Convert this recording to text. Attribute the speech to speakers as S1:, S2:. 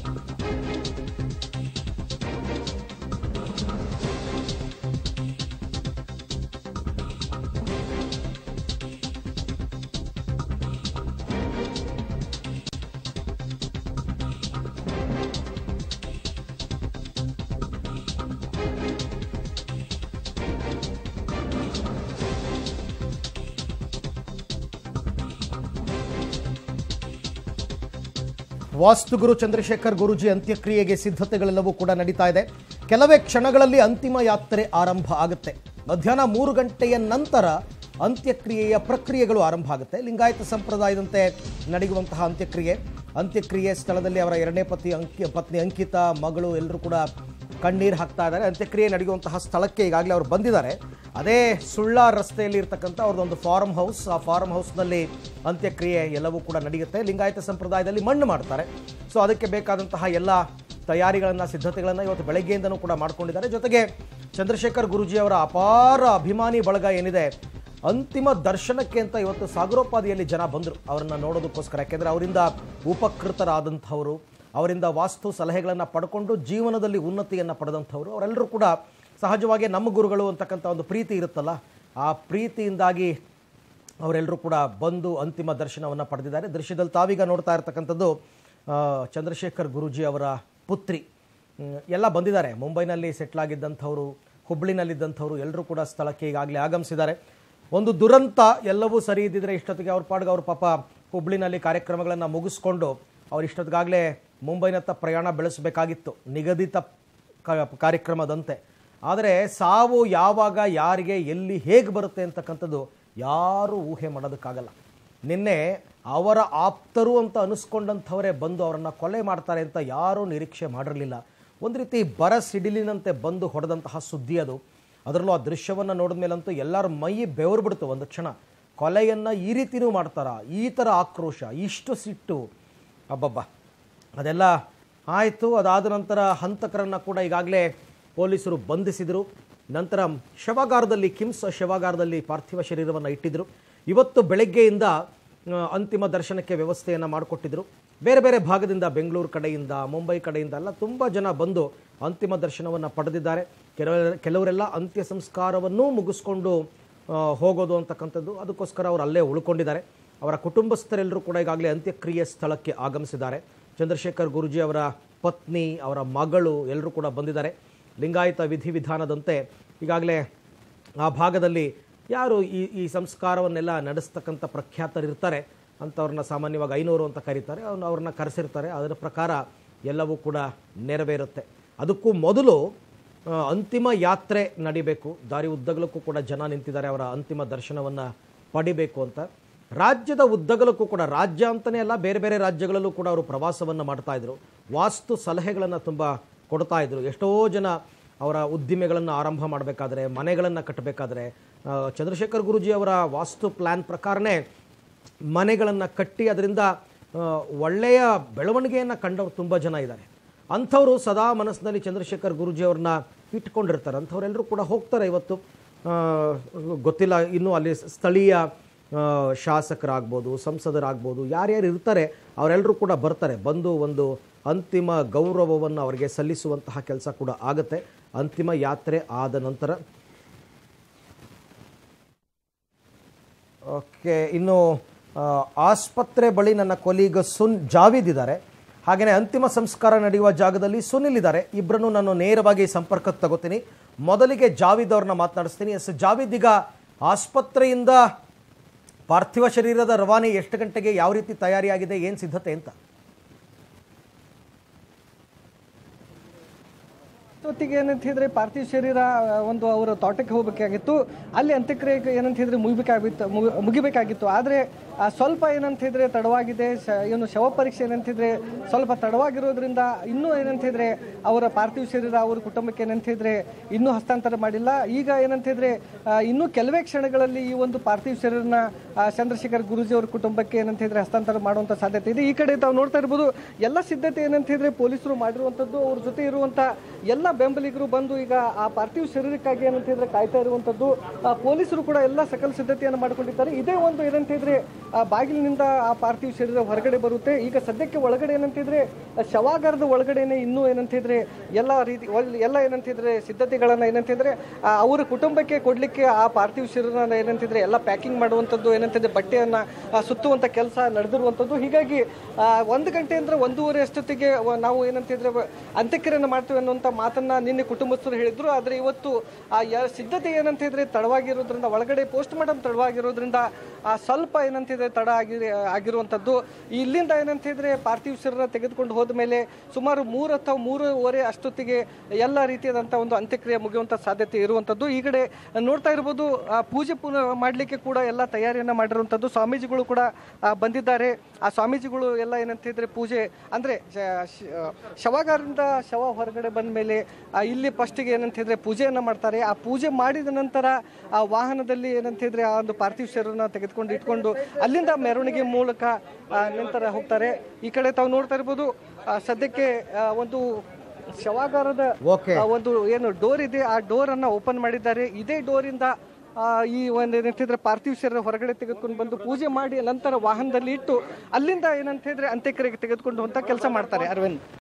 S1: ವಾಸ್ತುಗುರು ಚಂದ್ರಶೇಖರ್ ಗುರುಜಿ ಅಂತ್ಯಕ್ರಿಯೆಗೆ ಸಿದ್ಧತೆಗಳೆಲ್ಲವೂ ಕೂಡ ನಡೀತಾ ಇದೆ ಕೆಲವೇ ಕ್ಷಣಗಳಲ್ಲಿ ಅಂತಿಮ ಯಾತ್ರೆ ಆರಂಭ ಆಗುತ್ತೆ ಮಧ್ಯಾಹ್ನ ಮೂರು ಗಂಟೆಯ ನಂತರ ಅಂತ್ಯಕ್ರಿಯೆಯ ಪ್ರಕ್ರಿಯೆಗಳು ಆರಂಭ ಆಗುತ್ತೆ ಲಿಂಗಾಯತ ಸಂಪ್ರದಾಯದಂತೆ ನಡೆಯುವಂತಹ ಅಂತ್ಯಕ್ರಿಯೆ ಅಂತ್ಯಕ್ರಿಯೆ ಸ್ಥಳದಲ್ಲಿ ಅವರ ಎರಡನೇ ಪತಿ ಅಂಕಿ ಪತ್ನಿ ಅಂಕಿತಾ ಮಗಳು ಎಲ್ಲರೂ ಕೂಡ ಕಣ್ಣೀರು ಹಾಕ್ತಾ ಇದ್ದಾರೆ ಅಂತ್ಯಕ್ರಿಯೆ ನಡೆಯುವಂತಹ ಸ್ಥಳಕ್ಕೆ ಈಗಾಗಲೇ ಅವರು ಬಂದಿದ್ದಾರೆ ಅದೇ ಸುಳ್ಳ ರಸ್ತೆಯಲ್ಲಿ ಇರ್ತಕ್ಕಂಥ ಅವ್ರದ್ದೊಂದು ಫಾರ್ಮ್ ಹೌಸ್ ಆ ಫಾರ್ಮ್ ಹೌಸ್ನಲ್ಲಿ ಅಂತ್ಯಕ್ರಿಯೆ ಎಲ್ಲವೂ ಕೂಡ ನಡೆಯುತ್ತೆ ಲಿಂಗಾಯತ ಸಂಪ್ರದಾಯದಲ್ಲಿ ಮಣ್ಣು ಮಾಡ್ತಾರೆ ಸೊ ಅದಕ್ಕೆ ಬೇಕಾದಂತಹ ಎಲ್ಲ ತಯಾರಿಗಳನ್ನು ಸಿದ್ಧತೆಗಳನ್ನು ಇವತ್ತು ಬೆಳಗ್ಗೆಯಿಂದನೂ ಕೂಡ ಮಾಡ್ಕೊಂಡಿದ್ದಾರೆ ಜೊತೆಗೆ ಚಂದ್ರಶೇಖರ್ ಗುರುಜಿ ಅವರ ಅಪಾರ ಅಭಿಮಾನಿ ಬಳಗ ಏನಿದೆ ಅಂತಿಮ ದರ್ಶನಕ್ಕೆ ಅಂತ ಇವತ್ತು ಸಾಗರೋಪಾದಿಯಲ್ಲಿ ಜನ ಬಂದರು ಅವರನ್ನು ನೋಡೋದಕ್ಕೋಸ್ಕರ ಯಾಕೆಂದರೆ ಅವರಿಂದ ಉಪಕೃತರಾದಂಥವರು ಅವರಿಂದ ವಾಸ್ತು ಸಲಹೆಗಳನ್ನು ಪಡ್ಕೊಂಡು ಜೀವನದಲ್ಲಿ ಉನ್ನತಿಯನ್ನು ಪಡೆದಂಥವ್ರು ಅವರೆಲ್ಲರೂ ಕೂಡ ಸಹಜವಾಗಿ ನಮ್ಮ ಗುರುಗಳು ಅಂತಕ್ಕಂಥ ಒಂದು ಪ್ರೀತಿ ಇರುತ್ತಲ್ಲ ಆ ಪ್ರೀತಿಯಿಂದಾಗಿ ಅವರೆಲ್ಲರೂ ಕೂಡ ಬಂದು ಅಂತಿಮ ದರ್ಶನವನ್ನು ಪಡೆದಿದ್ದಾರೆ ದೃಶ್ಯದಲ್ಲಿ ತಾವೀಗ ನೋಡ್ತಾ ಇರ್ತಕ್ಕಂಥದ್ದು ಆ, ಚಂದ್ರಶೇಖರ್ ಗುರೂಜಿ ಅವರ ಪುತ್ರಿ ಹ್ಮ್, ಎಲ್ಲ ಬಂದಿದ್ದಾರೆ ಮುಂಬೈನಲ್ಲಿ ಸೆಟ್ಲ್ ಆಗಿದ್ದಂಥವ್ರು ಹುಬ್ಳಿನಲ್ಲಿದ್ದಂಥವ್ರು ಎಲ್ಲರೂ ಕೂಡ ಸ್ಥಳಕ್ಕೆ ಈಗಾಗಲೇ ಆಗಮಿಸಿದ್ದಾರೆ ಒಂದು ದುರಂತ ಎಲ್ಲವೂ ಸರಿ ಇದ್ದಿದ್ರೆ ಇಷ್ಟೊತ್ತಿಗೆ ಅವ್ರ ಪಾಡ್ಗೆ ಅವ್ರ ಪಾಪ ಹುಬ್ಳಿನಲ್ಲಿ ಕಾರ್ಯಕ್ರಮಗಳನ್ನು ಮುಗಿಸ್ಕೊಂಡು ಅವ್ರು ಇಷ್ಟೊತ್ತಿಗಾಗಲೇ ಮುಂಬೈನತ್ತ ಪ್ರಯಾಣ ಬೆಳೆಸಬೇಕಾಗಿತ್ತು ನಿಗದಿತ ಕ- ಕಾರ್ಯಕ್ರಮದಂತೆ ಆದರೆ ಸಾವು ಯಾವಾಗ ಯಾರಿಗೆ ಎಲ್ಲಿ ಹೇಗೆ ಬರುತ್ತೆ ಅಂತಕ್ಕಂಥದ್ದು ಯಾರೂ ಊಹೆ ಮಾಡೋದಕ್ಕಾಗಲ್ಲ ನಿನ್ನೆ ಅವರ ಆಪ್ತರು ಅಂತ ಅನಿಸ್ಕೊಂಡಂಥವರೇ ಬಂದು ಅವರನ್ನು ಕೊಲೆ ಮಾಡ್ತಾರೆ ಅಂತ ಯಾರೂ ನಿರೀಕ್ಷೆ ಮಾಡಿರಲಿಲ್ಲ ಒಂದು ರೀತಿ ಬರ ಸಿಡಿಲಿನಂತೆ ಬಂದು ಹೊಡೆದಂತಹ ಸುದ್ದಿ ಅದು ಅದರಲ್ಲೂ ಆ ದೃಶ್ಯವನ್ನು ನೋಡಿದ ಮೇಲಂತೂ ಎಲ್ಲರ ಮೈ ಬೆವರು ಬಿಡ್ತು ಒಂದು ಕ್ಷಣ ಕೊಲೆಯನ್ನು ಈ ರೀತಿನೂ ಮಾಡ್ತಾರಾ ಈ ಥರ ಆಕ್ರೋಶ ಇಷ್ಟು ಸಿಟ್ಟು ಅಬ್ಬಬ್ಬ ಅದೆಲ್ಲ ಆಯಿತು ಅದಾದ ನಂತರ ಹಂತಕರನ್ನು ಕೂಡ ಈಗಾಗಲೇ ಪೊಲೀಸರು ಬಂಧಿಸಿದರು ನಂತರ ಶವಾಗಾರದಲ್ಲಿ ಕಿಮ್ಸ್ ಶವಾಗಾರದಲ್ಲಿ ಪಾರ್ಥಿವ ಶರೀರವನ್ನು ಇಟ್ಟಿದ್ದರು ಇವತ್ತು ಬೆಳಗ್ಗೆಯಿಂದ ಆ, ಅಂತಿಮ ದರ್ಶನಕ್ಕೆ ವ್ಯವಸ್ಥೆಯನ್ನು ಮಾಡಿಕೊಟ್ಟಿದ್ರು ಬೇರೆ ಬೇರೆ ಭಾಗದಿಂದ ಬೆಂಗಳೂರು ಕಡೆಯಿಂದ ಮುಂಬೈ ಕಡೆಯಿಂದ ಎಲ್ಲ ತುಂಬ ಜನ ಬಂದು ಅಂತಿಮ ದರ್ಶನವನ್ನು ಪಡೆದಿದ್ದಾರೆ ಕೆಲವ ಕೆಲವರೆಲ್ಲ ಅಂತ್ಯ ಸಂಸ್ಕಾರವನ್ನೂ ಮುಗಿಸ್ಕೊಂಡು ಆ, ಹೋಗೋದು ಅಂತಕ್ಕಂಥದ್ದು ಅದಕ್ಕೋಸ್ಕರ ಅವರು ಅಲ್ಲೇ ಉಳ್ಕೊಂಡಿದ್ದಾರೆ ಅವರ ಕುಟುಂಬಸ್ಥರೆಲ್ಲರೂ ಕೂಡ ಈಗಾಗಲೇ ಅಂತ್ಯಕ್ರಿಯೆ ಸ್ಥಳಕ್ಕೆ ಆಗಮಿಸಿದ್ದಾರೆ ಚಂದ್ರಶೇಖರ್ ಗುರುಜಿ ಅವರ ಪತ್ನಿ ಅವರ ಮಗಳು ಎಲ್ಲರೂ ಕೂಡ ಬಂದಿದ್ದಾರೆ ಲಿಂಗಾಯತ ವಿಧಿವಿಧಾನದಂತೆ ಈಗಾಗಲೇ ಆ ಭಾಗದಲ್ಲಿ ಯಾರು ಈ ಈ ಸಂಸ್ಕಾರವನ್ನೆಲ್ಲ ನಡೆಸ್ತಕ್ಕಂಥ ಪ್ರಖ್ಯಾತರಿರ್ತಾರೆ ಅಂಥವ್ರನ್ನ ಸಾಮಾನ್ಯವಾಗಿ ಐನೂರು ಅಂತ ಕರೀತಾರೆ ಅವ್ರನ್ನ ಅವ್ರನ್ನ ಕರೆಸಿರ್ತಾರೆ ಅದರ ಪ್ರಕಾರ ಎಲ್ಲವೂ ಕೂಡ ನೆರವೇರುತ್ತೆ ಅದಕ್ಕೂ ಮೊದಲು ಆ, ಅಂತಿಮ ಯಾತ್ರೆ ನಡಿಬೇಕು ದಾರಿ ಉದ್ದಗಲಕ್ಕೂ ಕೂಡ ಜನ ನಿಂತಿದ್ದಾರೆ ಅವರ ಅಂತಿಮ ದರ್ಶನವನ್ನು ಪಡಿಬೇಕು ಅಂತ ರಾಜ್ಯದ ಉದ್ದಗಲಕ್ಕೂ ಕೂಡ ರಾಜ್ಯ ಅಂತಲೇ ಅಲ್ಲ ಬೇರೆ ಬೇರೆ ರಾಜ್ಯಗಳಲ್ಲೂ ಕೂಡ ಅವರು ಪ್ರವಾಸವನ್ನು ಮಾಡ್ತಾ ಇದ್ರು ವಾಸ್ತು ಸಲಹೆಗಳನ್ನು ತುಂಬ ಕೊಡ್ತಾ ಇದ್ರು ಎಷ್ಟೋ ಜನ ಅವರ ಉದ್ದಿಮೆಗಳನ್ನು ಆರಂಭ ಮಾಡಬೇಕಾದ್ರೆ ಮನೆಗಳನ್ನು ಕಟ್ಟಬೇಕಾದ್ರೆ ಆ, ಚಂದ್ರಶೇಖರ್ ಗುರೂಜಿ ಅವರ ವಾಸ್ತು ಪ್ಲ್ಯಾನ್ ಪ್ರಕಾರನೇ ಮನೆಗಳನ್ನು ಕಟ್ಟಿ ಅದರಿಂದ ಆ, ಒಳ್ಳೆಯ ಬೆಳವಣಿಗೆಯನ್ನು ಕಂಡವರು ತುಂಬ ಜನ ಇದ್ದಾರೆ ಅಂಥವರು ಸದಾ ಮನಸ್ಸಿನಲ್ಲಿ ಚಂದ್ರಶೇಖರ್ ಗುರೂಜಿ ಅವ್ರನ್ನ ಇಟ್ಕೊಂಡಿರ್ತಾರೆ ಅಂಥವರೆಲ್ಲರೂ ಕೂಡ ಹೋಗ್ತಾರೆ ಇವತ್ತು ಆ, ಗೊತ್ತಿಲ್ಲ ಇನ್ನು ಅಲ್ಲಿ ಸ್ಥಳೀಯ ಆ, ಶಾಸಕರಾಗ್ಬೋದು ಸಂಸದರಾಗ್ಬೋದು ಯಾರ್ಯಾರು ಇರ್ತಾರೆ ಅವರೆಲ್ಲರೂ ಕೂಡ ಬರ್ತಾರೆ ಬಂದು ಒಂದು ಅಂತಿಮ ಗೌರವವನ್ನು ಅವರಿಗೆ ಸಲ್ಲಿಸುವಂತಹ ಕೆಲಸ ಕೂಡ ಆಗುತ್ತೆ ಅಂತಿಮ ಯಾತ್ರೆ ಆದ ನಂತರ ಓಕೆ ಇನ್ನು ಆ, ಆಸ್ಪತ್ರೆ ಬಳಿ ನನ್ನ ಕೊಲೀಗ ಸುನ್ ಜಾವೀದ್ ಇದ್ದಾರೆ ಹಾಗೆಯೇ ಅಂತಿಮ ಸಂಸ್ಕಾರ ನಡೆಯುವ ಜಾಗದಲ್ಲಿ ಸುನಿಲ್ ಇದ್ದಾರೆ ಇಬ್ಬರನ್ನು ನಾನು ನೇರವಾಗಿ ಸಂಪರ್ಕಕ್ಕೆ ತಗೋತೀನಿ ಮೊದಲಿಗೆ ಜಾವೀದ್ ಅವ್ರನ್ನ ಮಾತನಾಡಿಸ್ತೀನಿ ಎಸ್ ಜಾವೀದ್ ಈಗ ಆಸ್ಪತ್ರೆಯಿಂದ ಪಾರ್ಥಿವ ಶರೀರದ ರವಾನೆ ಎಷ್ಟು ಗಂಟೆಗೆ ಯಾವ ರೀತಿ ತಯಾರಿಯಾಗಿದೆ ಏನು ಸಿದ್ಧತೆ ಅಂತ
S2: ಹೊತ್ತಿಗೆ ಏನಂತ ಹೇಳಿದ್ರೆ ಪಾರ್ಥಿವ ಶರೀರ ಆ, ಒಂದು ಅವರ ತೋಟಕ್ಕೆ ಹೋಗಬೇಕಾಗಿತ್ತು ಅಲ್ಲಿ ಅಂತ್ಯಕ್ರಿಯೆ ಏನಂತ ಹೇಳಿದ್ರೆ ಮುಗಿಬೇಕಾಗಿತ್ತು ಮುಗಿ- ಮುಗಿಬೇಕಾಗಿತ್ತು ಆದರೆ ಆ, ಸ್ವಲ್ಪ ಏನಂತ ಹೇಳಿದ್ರೆ ತಡವಾಗಿದೆ ಶ- ಏನು ಶವ ಪರೀಕ್ಷೆ ಏನಂತ ಹೇಳಿದ್ರೆ ಸ್ವಲ್ಪ ತಡವಾಗಿರೋದ್ರಿಂದ ಇನ್ನೂ ಏನಂತ ಹೇಳಿದ್ರೆ ಅವರ ಪಾರ್ಥಿವ ಶರೀರ ಅವ್ರ ಕುಟುಂಬಕ್ಕೆ ಏನಂತ ಹೇಳಿದ್ರೆ ಇನ್ನೂ ಹಸ್ತಾಂತರ ಮಾಡಿಲ್ಲ ಈಗ ಏನಂತ ಹೇಳಿದ್ರೆ ಆ, ಇನ್ನೂ ಕೆಲವೇ ಕ್ಷಣಗಳಲ್ಲಿ ಈ ಒಂದು ಪಾರ್ಥಿವ ಶರೀರನ ಆ, ಚಂದ್ರಶೇಖರ್ ಗುರೂಜಿ ಅವ್ರ ಕುಟುಂಬಕ್ಕೆ ಏನಂತ ಹೇಳಿದ್ರೆ ಹಸ್ತಾಂತರ ಮಾಡುವಂತ ಸಾಧ್ಯತೆ ಇದೆ ಈ ಕಡೆ ತಾವು ನೋಡ್ತಾ ಇರ್ಬೋದು ಎಲ್ಲ ಸಿದ್ಧತೆ ಏನಂತ ಹೇಳಿದ್ರೆ ಪೊಲೀಸರು ಮಾಡಿರುವಂತದ್ದು ಅವ್ರ ಜೊತೆ ಇರುವಂತ ಎಲ್ಲ ಬೆಂಬಲಿಗರು ಬಂದು ಈಗ ಆ ಪಾರ್ಥಿವ ಶರೀರಕ್ಕಾಗಿ ಏನಂತ ಹೇಳಿದ್ರೆ ಕಾಯ್ತಾ ಇರುವಂತದ್ದು ಆ, ಪೊಲೀಸರು ಕೂಡ ಎಲ್ಲ ಸಕಲ ಸಿದ್ಧತೆಯನ್ನು ಮಾಡ್ಕೊಂಡಿದ್ದಾರೆ ಇದೇ ಒಂದು ಏನಂತ ಹೇಳಿದ್ರೆ ಆ ಬಾಗಿಲಿನಿಂದ ಆ ಪಾರ್ಥಿವ ಶರೀರ ಹೊರಗಡೆ ಬರುತ್ತೆ ಈಗ ಸದ್ಯಕ್ಕೆ ಒಳಗಡೆ ಏನಂತಿದ್ರೆ ಆ ಶವಾಗಾರದ ಒಳಗಡೆನೆ ಇನ್ನೂ ಏನಂತಿದ್ರೆ ಎಲ್ಲ ರೀತಿ ಒಳ್- ಎಲ್ಲ ಏನಂತಿದ್ರೆ ಸಿದ್ಧತೆಗಳನ್ನ ಏನಂತಿದ್ರೆ ಆ, ಅವರ ಕುಟುಂಬಕ್ಕೆ ಕೊಡ್ಲಿಕ್ಕೆ ಆ ಪಾರ್ಥಿವ ಶರೀರನ ಏನಂತಿದ್ರೆ ಎಲ್ಲ ಪ್ಯಾಕಿಂಗ್ ಮಾಡುವಂಥದ್ದು ಏನಂತಿದ್ರೆ ಬಟ್ಟೆಯನ್ನ ಆ, ಸುತ್ತುವಂತ ಕೆಲಸ ನಡೆದಿರುವಂಥದ್ದು ಹೀಗಾಗಿ ಆ, ಒಂದು ಗಂಟೆ ಅಂದ್ರೆ ಒಂದೂವರೆ ಅಷ್ಟೊತ್ತಿಗೆ ವ- ನಾವು ಏನಂತಿದ್ರೆ ವ- ಅಂತ್ಯಕ್ರಿಯೆಯನ್ನು ಮಾಡ್ತೀವಿ ಅನ್ನುವಂಥ ಮಾತನ್ನ ನಿನ್ನೆ ಕುಟುಂಬಸ್ಥರು ಹೇಳಿದ್ರು ಆದ್ರೆ ಇವತ್ತು ಆ ಯ- ಸಿದ್ಧತೆ ಏನಂತಿದ್ರೆ ತಡವಾಗಿರೋದ್ರಿಂದ ಒಳಗಡೆ ಪೋಸ್ಟ್ ಮಾರ್ಟಮ್ ತಡವಾಗಿರೋದ್ರಿಂದ ಆ ಸ್ವಲ್ಪ ಏನಂತಿದ್ರೆ ತಡ ಆಗಿ ಆಗಿರುವಂಥದ್ದು ಇಲ್ಲಿಂದ ಏನಂತಿದ್ರೆ ಪಾರ್ಥಿವ ಶರೀರ ತೆಗೆದುಕೊಂಡು ಹೋದ ಮೇಲೆ ಸುಮಾರು ಮೂರು ಅಥವಾ ಮೂರುವರೆ ಅಷ್ಟೊತ್ತಿಗೆ ಎಲ್ಲ ರೀತಿಯಾದಂಥ ಒಂದು ಅಂತ್ಯಕ್ರಿಯೆ ಮುಗಿಯುವಂಥ ಸಾಧ್ಯತೆ ಇರುವಂಥದ್ದು ಈ ಕಡೆ ನೋಡ್ತಾ ಇರ್ಬೋದು ಆ ಪೂಜೆ ಪುನ ಮಾಡಲಿಕ್ಕೆ ಕೂಡ ಎಲ್ಲ ತಯಾರಿಯನ್ನ ಮಾಡಿರುವಂಥದ್ದು ಸ್ವಾಮೀಜಿಗಳು ಕೂಡ ಆ, ಬಂದಿದ್ದಾರೆ ಆ ಸ್ವಾಮೀಜಿಗಳು ಎಲ್ಲ ಏನಂತಿದ್ರೆ ಪೂಜೆ ಅಂದ್ರೆ ಶ- ಶ- ಶವಗಾರದಿಂದ ಶವ ಹೊರಗಡೆ ಬಂದ ಮೇಲೆ ಆ, ಇಲ್ಲಿ ಫಸ್ಟಿಗೆ ಏನಂತಿದ್ರೆ ಪೂಜೆಯನ್ನ ಮಾಡ್ತಾರೆ ಆ ಪೂಜೆ ಮಾಡಿದ ನಂತರ ಆ ವಾಹನದಲ್ಲಿ ಏನಂತಿದ್ರೆ ಆ ಒಂದು ಪಾರ್ಥಿವ ಶರೀರನ ತೆಗೆದುಕೊಂಡು ಇಟ್ಕೊಂಡು ಅಲ್ಲಿಂದ ಮೆರವಣಿಗೆ ಮೂಲಕ ಆ, ನಂತರ ಹೋಗ್ತಾರೆ ಈ ಕಡೆ ತಾವು ನೋಡ್ತಾ ಇರ್ಬೋದು ಆ, ಸದ್ಯಕ್ಕೆ ಆ, ಒಂದು ಶವಾಗಾರದ
S1: ಓಕೆ
S2: ಆ ಒಂದು ಏನು ಡೋರ್ ಇದೆ ಆ ಡೋರ್ ಅನ್ನ ಓಪನ್ ಮಾಡಿದ್ದಾರೆ ಇದೇ ಡೋರಿಂದ ಆ, ಈ ಒಂದು ಏನಂತಿದ್ರೆ ಪಾರ್ಥಿವ ಶರೀರ ಹೊರಗಡೆ ತೆಗೆದುಕೊಂಡು ಬಂದು ಪೂಜೆ ಮಾಡಿ ನಂತರ ವಾಹನದಲ್ಲಿ ಇಟ್ಟು ಅಲ್ಲಿಂದ ಏನಂತ ಹೇಳಿದ್ರೆ ಅಂತ್ಯಕ್ರಿಯೆಗೆ ತೆಗೆದುಕೊಂಡು ಅಂತ ಕೆಲಸ ಮಾಡ್ತಾರೆ ಅರವಿಂದ್